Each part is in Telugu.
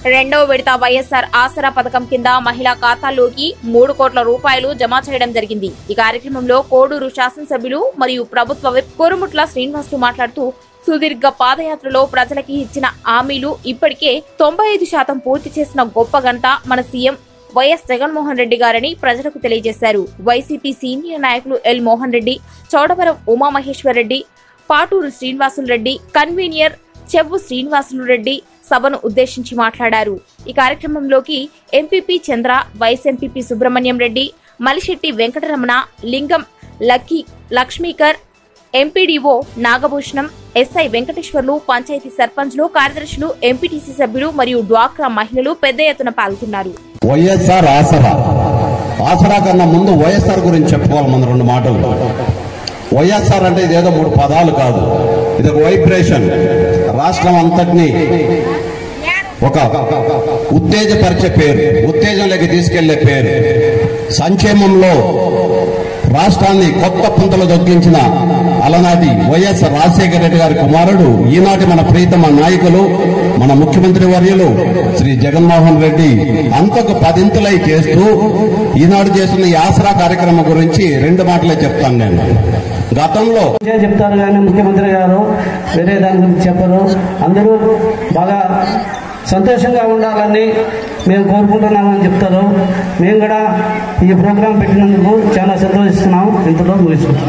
రెండవ విడత వైఎస్ఆర్ ఆసరా పథకం కింద మహిళా ఖాతాల్లోకి మూడు కోట్ల రూపాయలు జమ చేయడం జరిగింది ఈ కార్యక్రమంలో కోడూరు శాసనసభ్యులు మరియు ప్రభుత్వ విప్ కోరుముట్ల శ్రీనివాసులు మాట్లాడుతూ సుదీర్ఘ పాదయాత్రలో ప్రజలకి ఇచ్చిన హామీలు ఇప్పటికే తొంభై ఐదు శాతం పూర్తి చేసిన గొప్ప గంట మన సీఎం వైఎస్ జగన్మోహన్ రెడ్డి గారని ప్రజలకు తెలియజేశారు వైసీపీ సీనియర్ నాయకులు ఎల్ మోహన్ రెడ్డి చౌడవరం ఉమామహేశ్వర్ రెడ్డి పాటూరు శ్రీనివాసులు రెడ్డి కన్వీనియర్ చెవ్వు శ్రీనివాసులు రెడ్డి సభను ఉద్దేశించి మాట్లాడారు ఈ కార్యక్రమంలోకి MPP Chandra vice MPP Subrahmanyam Reddy Malisetti Venkataramana Lingam Lucky Lakshmikar MPDO Nagabhushanam SI Venkateswarlu panchayat సర్పంచ్లు కార్యదర్శులు ఎంపీటీసీ సభ్యులు మరియు డ్వాక్రా మహిళలు పెద్ద ఎత్తున పాల్గొన్నారు వైఎస్ఆర్ ఆసరా ఆసరా కన్నా ముందు వైఎస్ఆర్ గురించి చెప్పుకోవాలి మన రెండు మాటలు వైఎస్ఆర్ అంటే ఇదేదో మూడు పదాలు కాదు ఇది ఒక వైబ్రేషన్ రాష్ట్రం అంతటినీ ఒక ఉత్తేజపరిచే పేరు ఉత్తేజంలోకి తీసుకెళ్లే పేరు సంక్షేమంలో రాష్ట్రాన్ని కొత్త పుంతలు దొక్కించిన అలనాటి వైఎస్ రాజశేఖర రెడ్డి గారి కుమారుడు ఈనాటి మన ప్రీతమ నాయకులు మన ముఖ్యమంత్రి వర్యులు శ్రీ జగన్మోహన్ రెడ్డి అంతకు పదింతలై చేస్తూ ఈనాడు చేస్తున్న ఈ ఆసరా కార్యక్రమం గురించి రెండు మాటలే చెప్తాను నేను గతంలో ఇదే చెప్తారు కానీ ముఖ్యమంత్రి గారు వేరే దాని గురించి చెప్పరు అందరూ బాగా సంతోషంగా ఉండాలని మేము కోరుకుంటున్నామని చెప్తారు మేము కూడా ఈ ప్రోగ్రాం పెట్టినందుకు చాలా సంతోషిస్తున్నాం ఇంతలో ముగిస్తున్నాం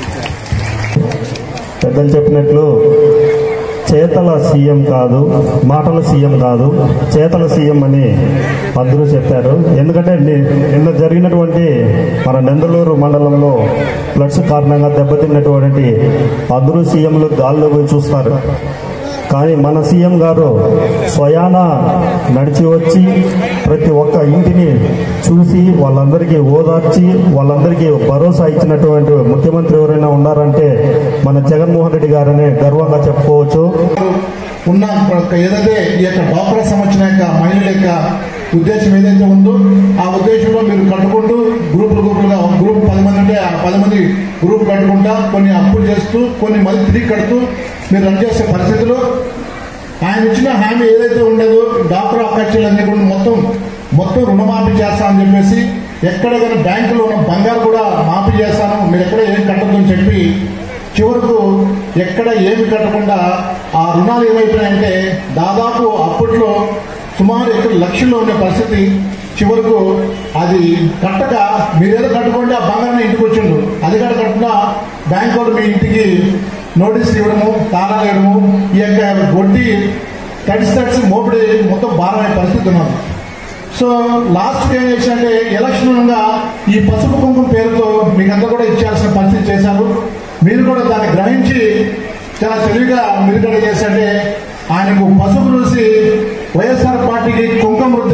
పెద్దలు చెప్పినట్లు చేతల సీఎం కాదు మాటల సీఎం కాదు చేతల సీఎం అని అందరూ చెప్పారు ఎందుకంటే ని- నిన్న జరిగినటువంటి మన నెందలూరు మండలంలో ఫ్లడ్స్ కారణంగా దెబ్బతిన్నటువంటి అందరూ సీఎంలు గాల్లో పోయి చూస్తారు కానీ మన సీఎం గారు స్వయాన నడిచి వచ్చి ప్రతి ఒక్క ఇంటిని చూసి వాళ్ళందరికీ ఓదార్చి వాళ్ళందరికీ భరోసా ఇచ్చినటువంటి ముఖ్యమంత్రి ఎవరైనా ఉన్నారంటే మన జగన్మోహన్ రెడ్డి గారనే గర్వంగా చెప్పుకోవచ్చు ఉన్న ఏదైతే ఈ యొక్క డాక్టర్ సంబంధించిన యొక్క మహిళల యొక్క ఉద్దేశం ఏదైతే ఉందో ఆ ఉద్దేశంలో మీరు కట్టుకుంటూ గ్రూపులు గ్రూపులుగా ఒక గ్రూప్ పది మంది ఉంటే ఆ పది మంది గ్రూప్ కట్టుకుంటా కొన్ని అప్పులు చేస్తూ కొన్ని మళ్ళీ తిరిగి కడుతూ మీరు రన్ చేసే పరిస్థితిలో ఆయన ఇచ్చిన హామీ ఏదైతే ఉండదో డాక్టర్ అక్కర్చీలన్నీ కూడా మొత్తం మొత్తం రుణమాఫీ చేస్తా అని చెప్పేసి ఎక్కడ కానీ బ్యాంకులో ఉన్న బంగారు కూడా మాఫీ చేస్తాను మీరు ఎక్కడ ఏం కట్టద్దు అని చెప్పి చివరకు ఎక్కడ ఏమి కట్టకుండా ఆ రుణాలు ఏమైపోయాయంటే దాదాపు అప్పట్లో సుమారు ఎక్కడ లక్షల్లో ఉండే పరిస్థితి చివరకు అది కట్టక మీరేదో కట్టుకోండి ఆ బంగారాన్ని ఇంటికి వచ్చిండు అది కూడా కట్టుకున్నా బ్యాంక్ వాళ్ళు మీ ఇంటికి నోటీస్ ఇవ్వడము తాళాలు ఇవ్వడము ఈ యొక్క వడ్డీ తడిసి తడిసి మోపిడి మొత్తం భారమైన పరిస్థితి ఉన్నది సో లాస్ట్ ఏం చేశారంటే ఎలక్షన్ ఉండగా ఈ పసుపు కుంకుమ పేరుతో మీకంతా కూడా ఇచ్చాల్సిన పరిస్థితి చేశారు మీరు కూడా దాన్ని గ్రహించి చాలా తెలివిగా మీరు కూడా చేశారంటే ఆయనకు పసుపు చూసి వైఎస్ఆర్ పార్టీకి కుంకుమ వృద్ధి